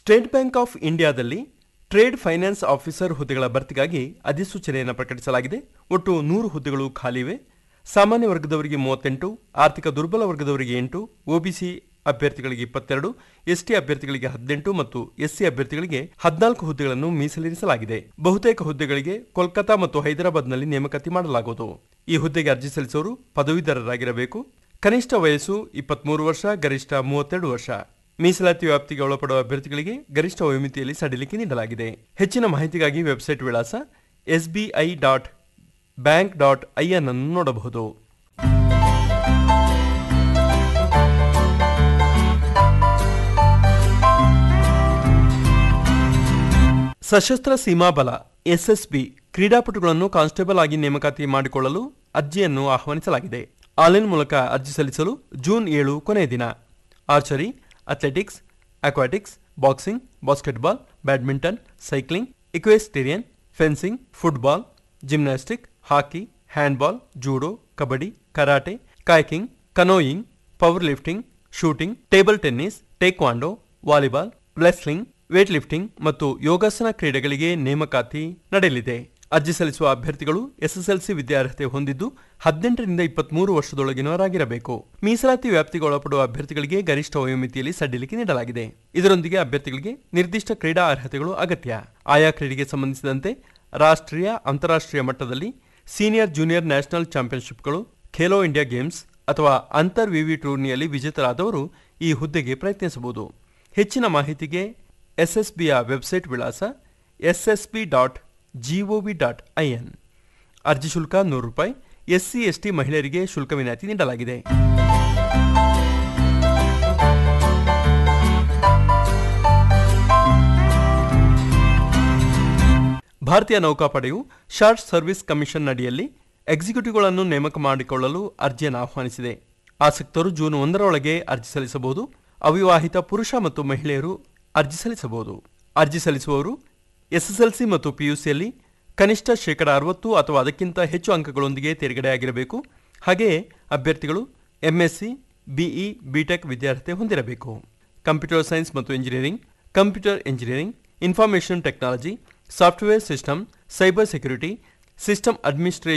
state Bank of ಇಂಡಿಯಾದಲ್ಲಿ trade finance officer ಹುದ್ದೆಗಳ ಭರ್ತಿಗಾಗಿ ಅಧಿಸೂಚನೆಯನ್ನು ಪ್ರಕಟಿಸಲಾಗಿದೆ ಒಟ್ಟು ನೂರು ಹುದ್ದೆಗಳು ಖಾಲಿವೆ ಸಾಮಾನ್ಯ ವರ್ಗದವರಿಗೆ ಮೂವತ್ತೆಂಟು ಆರ್ಥಿಕ ದುರ್ಬಲ ವರ್ಗದವರಿಗೆ ಎಂಟು ಒಬಿಸಿ ಅಭ್ಯರ್ಥಿಗಳಿಗೆ ಇಪ್ಪತ್ತೆರಡು ಎಸ್ಟಿ ಅಭ್ಯರ್ಥಿಗಳಿಗೆ ಹದಿನೆಂಟು ಮತ್ತು ಎಸ್ಸಿ ಅಭ್ಯರ್ಥಿಗಳಿಗೆ ಹದಿನಾಲ್ಕು ಹುದ್ದೆಗಳನ್ನು ಮೀಸಲಿರಿಸಲಾಗಿದೆ ಬಹುತೇಕ ಹುದ್ದೆಗಳಿಗೆ ಕೋಲ್ಕತಾ ಮತ್ತು ಹೈದರಾಬಾದ್ನಲ್ಲಿ ನೇಮಕಾತಿ ಮಾಡಲಾಗುವುದು ಈ ಹುದ್ದೆಗೆ ಅರ್ಜಿ ಸಲ್ಲಿಸುವವರು ಪದವೀಧರರಾಗಿರಬೇಕು ಕನಿಷ್ಠ ವಯಸ್ಸು ಇಪ್ಪತ್ಮೂರು ವರ್ಷ ಗರಿಷ್ಠ ಮೂವತ್ತೆರಡು ವರ್ಷ ಮೀಸಲಾತಿ ವ್ಯಾಪ್ತಿಗೆ ಒಳಪಡುವ ಅಭ್ಯರ್ಥಿಗಳಿಗೆ ಗರಿಷ್ಠ ವಯೋಮಿತಿಯಲ್ಲಿ ಸಡಿಲಿಕೆ ನೀಡಲಾಗಿದೆ ಹೆಚ್ಚಿನ ಮಾಹಿತಿಗಾಗಿ ವೆಬ್ಸೈಟ್ ವಿಳಾಸ SBI dot bank dot IN ಅನ್ನು ನೋಡಬಹುದು ಸಶಸ್ತ್ರ ಸೀಮಾ ಬಲ ಎಸ್ಎಸ್ಬಿ ಕ್ರೀಡಾಪಟುಗಳನ್ನು ಕಾನ್ಸ್ಟೇಬಲ್ ಆಗಿ ನೇಮಕಾತಿ ಮಾಡಿಕೊಳ್ಳಲು ಅರ್ಜಿಯನ್ನು ಆಹ್ವಾನಿಸಲಾಗಿದೆ ಆನ್ಲೈನ್ ಮೂಲಕ ಅರ್ಜಿ ಸಲ್ಲಿಸಲು ಜೂನ್ ಏಳು ಕೊನೆಯ ದಿನ archery athletics aquatics boxing basketball badminton cycling equestrian fencing football gymnastic hockey handball judo kabaddi karate kayaking canoeing power lifting shooting table tennis taekwondo volleyball wrestling weight lifting ಮತ್ತು ಯೋಗಾಸನ ಕ್ರೀಡೆಗಳಿಗೆ ನೇಮಕಾತಿ ನಡೆಯಲಿದೆ ಅರ್ಜಿ ಸಲ್ಲಿಸುವ ಅಭ್ಯರ್ಥಿಗಳು ಎಸ್ಎಸ್ಎಲ್ಸಿ ವಿದ್ಯಾರ್ಹತೆ ಹೊಂದಿದ್ದು ಹದಿನೆಂಟರಿಂದ ಇಪ್ಪತ್ಮೂರು ವರ್ಷದೊಳಗಿನವರಾಗಿರಬೇಕು ಮೀಸಲಾತಿ ವ್ಯಾಪ್ತಿಗೆ ಒಳಪಡುವ ಅಭ್ಯರ್ಥಿಗಳಿಗೆ ಗರಿಷ್ಠ ವಯೋಮಿತಿಯಲ್ಲಿ ಸಡಿಲಿಕೆ ನೀಡಲಾಗಿದೆ ಇದರೊಂದಿಗೆ ಅಭ್ಯರ್ಥಿಗಳಿಗೆ ನಿರ್ದಿಷ್ಟ ಕ್ರೀಡಾ ಅರ್ಹತೆಗಳು ಅಗತ್ಯ ಆಯಾ ಕ್ರೀಡೆಗೆ ಸಂಬಂಧಿಸಿದಂತೆ ರಾಷ್ಟ್ರೀಯ ಅಂತಾರಾಷ್ಟ್ರೀಯ ಮಟ್ಟದಲ್ಲಿ ಸೀನಿಯರ್ ಜೂನಿಯರ್ ನ್ಯಾಷನಲ್ ಚಾಂಪಿಯನ್ಶಿಪ್ಗಳು ಖೇಲೋ ಇಂಡಿಯಾ ಗೇಮ್ಸ್ ಅಥವಾ ಅಂತರ್ ವಿವಿ ಟೂರ್ನಿಯಲ್ಲಿ ವಿಜೇತರಾದವರು ಈ ಹುದ್ದೆಗೆ ಪ್ರಯತ್ನಿಸಬಹುದು ಹೆಚ್ಚಿನ ಮಾಹಿತಿಗೆ ಎಸ್ಎಸ್ಬಿಯ ವೆಬ್ಸೈಟ್ ವಿಳಾಸ SSB dot GOV dot IN ಅರ್ಜಿ ಶುಲ್ಕ ನೂರು ರೂಪಾಯಿ ಎಸ್ಸಿ ಎಸ್ಟಿ ಮಹಿಳೆಯರಿಗೆ ಶುಲ್ಕ ವಿನಾಯಿತಿ ನೀಡಲಾಗಿದೆ ಭಾರತೀಯ ನೌಕಾಪಡೆಯು ಶಾರ್ಟ್ ಸರ್ವಿಸ್ ಕಮಿಷನ್ ಅಡಿಯಲ್ಲಿ ಎಕ್ಸಿಕ್ಯೂಟಿವ್ಗಳನ್ನು ನೇಮಕ ಮಾಡಿಕೊಳ್ಳಲು ಅರ್ಜಿಯನ್ನು ಆಹ್ವಾನಿಸಿದೆ ಆಸಕ್ತರು ಜೂನ್ ಒಂದರೊಳಗೆ ಅರ್ಜಿ ಸಲ್ಲಿಸಬಹುದು ಅವಿವಾಹಿತ ಪುರುಷ ಮತ್ತು ಮಹಿಳೆಯರು ಅರ್ಜಿ ಸಲ್ಲಿಸಬಹುದು ಅರ್ಜಿ ಸಲ್ಲಿಸುವವರು ಎಸ್ಎಸ್ಎಲ್ಸಿ ಮತ್ತು ಪಿಯುಸಿಯಲ್ಲಿ ಕನಿಷ್ಠ ಶೇಕಡ ಅರವತ್ತು ಅಥವಾ ಅದಕ್ಕಿಂತ ಹೆಚ್ಚು ಅಂಕಗಳೊಂದಿಗೆ ತೇರ್ಗಡೆಯಾಗಿರಬೇಕು ಹಾಗೆಯೇ ಅಭ್ಯರ್ಥಿಗಳು ಎಂಎಸ್ಸಿ ಬಿಇ ಬಿಟೆಕ್ ವಿದ್ಯಾರ್ಹತೆ ಹೊಂದಿರಬೇಕು ಕಂಪ್ಯೂಟರ್ ಸೈನ್ಸ್ ಮತ್ತು engineering computer engineering information technology software system cyber security system administration